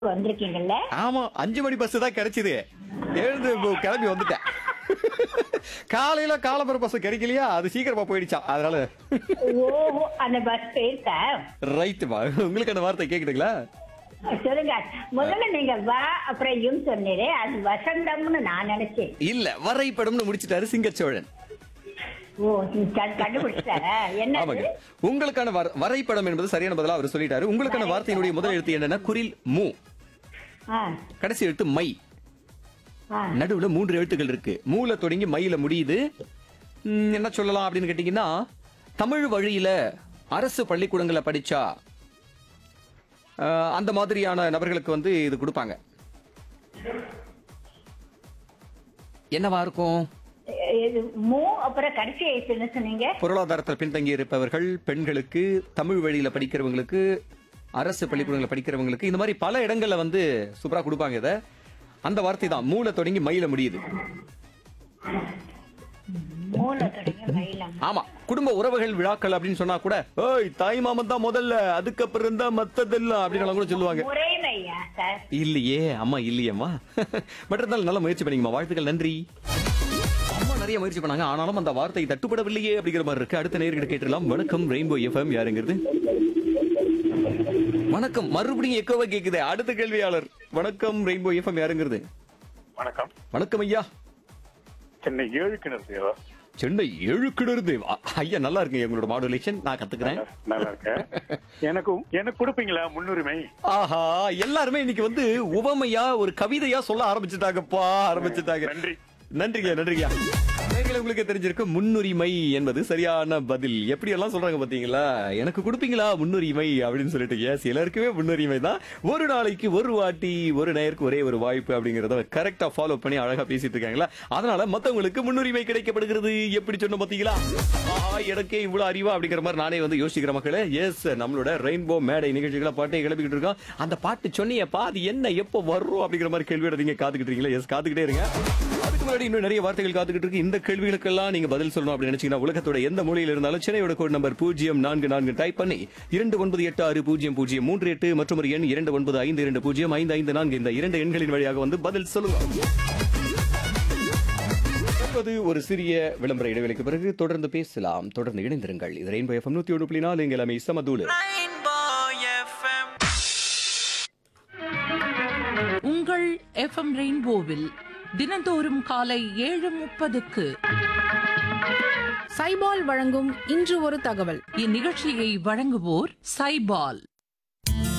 வந்திருக்கீங்கல்ல ஆமா அஞ்சு மணி பஸ் தான் கிடைச்சது எழுந்து இப்போ கிளம்பி வந்துட்டேன் காலையில காலம்பர பஸ் கிடைக்கலையா அது சீக்கிரமா போயிடுச்சான் அதனால ஓஹோ அந்த பஸ் போயிருக்கா ரைட்டுமா உங்களுக்கு அந்த வார்த்தை கேக்குதுங்களா சொல்லுங்க முதல்ல நீங்க வா அப்புறம் யும் சொன்னீரே அது வசந்தம்னு நான் நினைச்சேன் இல்ல வரைபடம்னு முடிச்சிட்டாரு சிங்கச்சோழன் ஓ க- கண்டுபிடிச்சிட்டாரா என்ன ஆமாங்க உங்களுக்கான வர- வரைபடம் என்பது சரியான பதிலா அவர் சொல்லிட்டாரு உங்களுக்கான வார்த்தையினுடைய முதல் எழுத்து என்னன்னா குரில் மூ ஆ கடைசி எழுத்து மை ஆ நடுவுல மூன்று எழுத்துக்கள் இருக்கு மூல தொடங்கி மையில முடியுது ம், என்ன சொல்லலாம் அப்படின்னு கேட்டீங்கன்னா தமிழ் வழியில அரசு பள்ளிக்கூடங்களை படிச்சா அஹ், அந்த மாதிரியான நபர்களுக்கு வந்து இது கொடுப்பாங்க என்னவா இருக்கும் இது மூ அப்புறம் கடைசி எழுத்து என்ன சொன்னீங்க பொருளாதாரத்தில் பின்தங்கி இருப்பவர்கள் பெண்களுக்கு தமிழ் வழியில படிக்கிறவங்களுக்கு அரசு பள்ளிக்கூடங்களில் படிக்கிறவங்களுக்கு இந்த மாதிரி பல இடங்கள்ல வந்து சூப்பரா கொடுப்பாங்க இத அந்த வார்த்தை தான் மூல தொடங்கி மயில முடியுது மூல தொடங்கி மயிலம் ஆமா குடும்ப உறவுகள் விழாக்கள் அப்படின்னு சொன்னா கூட ஏய் தாய் மாமன் தான் முதல்ல அதுக்கப்புறம் தான் மத்ததெல்லாம் அப்படின்னு கூட சொல்லுவாங்க முறைமையா சார் இல்லையே அம்மா இல்லையேம்மா பட் இருந்தாலும் நல்ல முயற்சி பண்ணீங்கம்மா வாழ்த்துக்கள் நன்றி அம்மா நிறைய முயற்சி பண்ணாங்க ஆனாலும் அந்த வார்த்தை தட்டுப்படவில்லையே அப்படிங்கிற மாதிரி இருக்கு அடுத்த நேர்கிட்ட கேட்டுலாம் வணக்கம் ரெயின்போ எஃப்எம் யாருங்கிறது வணக்கம் மறுபடியும் எக்கோவா கேக்குதே அடுத்த கேள்வியாளர் வணக்கம் ரெயின்போ எஃப்எம் யாருங்கிறது வணக்கம் வணக்கம் ஐயா சென்னை ஏழு கிணறு தேவா சென்னை ஏழு கிணறுது ஐயா நல்லா இருக்குங்க உங்களோட மாடுலேஷன் நான் கத்துக்கிறேன் நல்லா இருக்கேன் எனக்கும் எனக்கு கொடுப்பீங்களா முன்னுரிமை ஆஹா எல்லாருமே இன்னைக்கு வந்து உவமையா ஒரு கவிதையா சொல்ல ஆரம்பிச்சுட்டாங்கப்பா ஆரம்பிச்சுட்டாங்க நன்றி. நன்றிங்க நன்றிங்க நேயர்களே, உங்களுக்கு தெரிஞ்சிருக்கும் முன்னுரிமை என்பது சரியான பதில் எப்படி எல்லாம் சொல்றாங்க பாத்தீங்களா எனக்கு கொடுப்பீங்களா முன்னுரிமை அப்படின்னு சொல்லிட்டு எஸ் எல்லாருக்குமே முன்னுரிமை தான் ஒரு நாளைக்கு ஒரு வாட்டி ஒரு நேருக்கு ஒரே ஒரு வாய்ப்பு அப்படிங்கறத கரெக்டா ஃபாலோ பண்ணி அழகா பேசிட்டு இருக்காங்களா அதனால மத்தவங்களுக்கு முன்னுரிமை கிடைக்கப்படுகிறது எப்படி சொன்ன பாத்தீங்களா ஆஹா எனக்கே இவ்வளவு அறிவா அப்படிங்கிற மாதிரி நானே வந்து யோசிக்கிற மக்களே எஸ் நம்மளோட ரெயின்போ மேடை நிகழ்ச்சிகளை பாட்டை கிளப்பிக்கிட்டு இருக்கோம் அந்த பாட்டு சொன்னியப்பா அது என்ன எப்போ வரும் அப்படிங்கிற மாதிரி கேள்வியோட நீங்க காத்துக்கிட்டு இருக்கீங்களா எஸ் காத்துக்கிட்டே இருங்க அதுக்கு முன்னாடி இன்னும் நிறைய வார்த்தைகள் காத்துக்கிட்டு இருக்கு இந்த கேள்விகளுக்கெல்லாம் நீங்க பதில் சொல்லணும் அப்படின்னு நினைச்சீங்கன்னா உலகத்தோட எந்த மூலையில் இருந்தாலும் சென்னையோட கோட் நம்பர் பூஜ்ஜியம் நான்கு நான்கு டைப் பண்ணி இரண்டு ஒன்பது எட்டு ஆறு பூஜ்ஜியம் பூஜ்ஜியம் மூன்று எட்டு மற்றும் ஒரு எண் இரண்டு ஒன்பது ஐந்து இரண்டு பூஜ்ஜியம் ஐந்து ஐந்து நான்கு இந்த இரண்டு எண்களின் வழியாக வந்து பதில் சொல்லுங்க இப்போது ஒரு சிறிய விளம்பர இடைவெளிக்கு பிறகு தொடர்ந்து பேசலாம் தொடர்ந்து இணைந்திருங்கள் இது ரெயின்போ எஃப்எம் நூத்தி ஒன்று புள்ளி நாலு எங்கள் எல்லாமே சமதூளு உங்கள் எஃப்எம் ரெயின்போவில் தினந்தோறும் காலை ஏழு முப்பதுக்கு சைபால் வழங்கும் இன்று ஒரு தகவல் இந்நிகழ்ச்சியை வழங்குவோர் சைபால்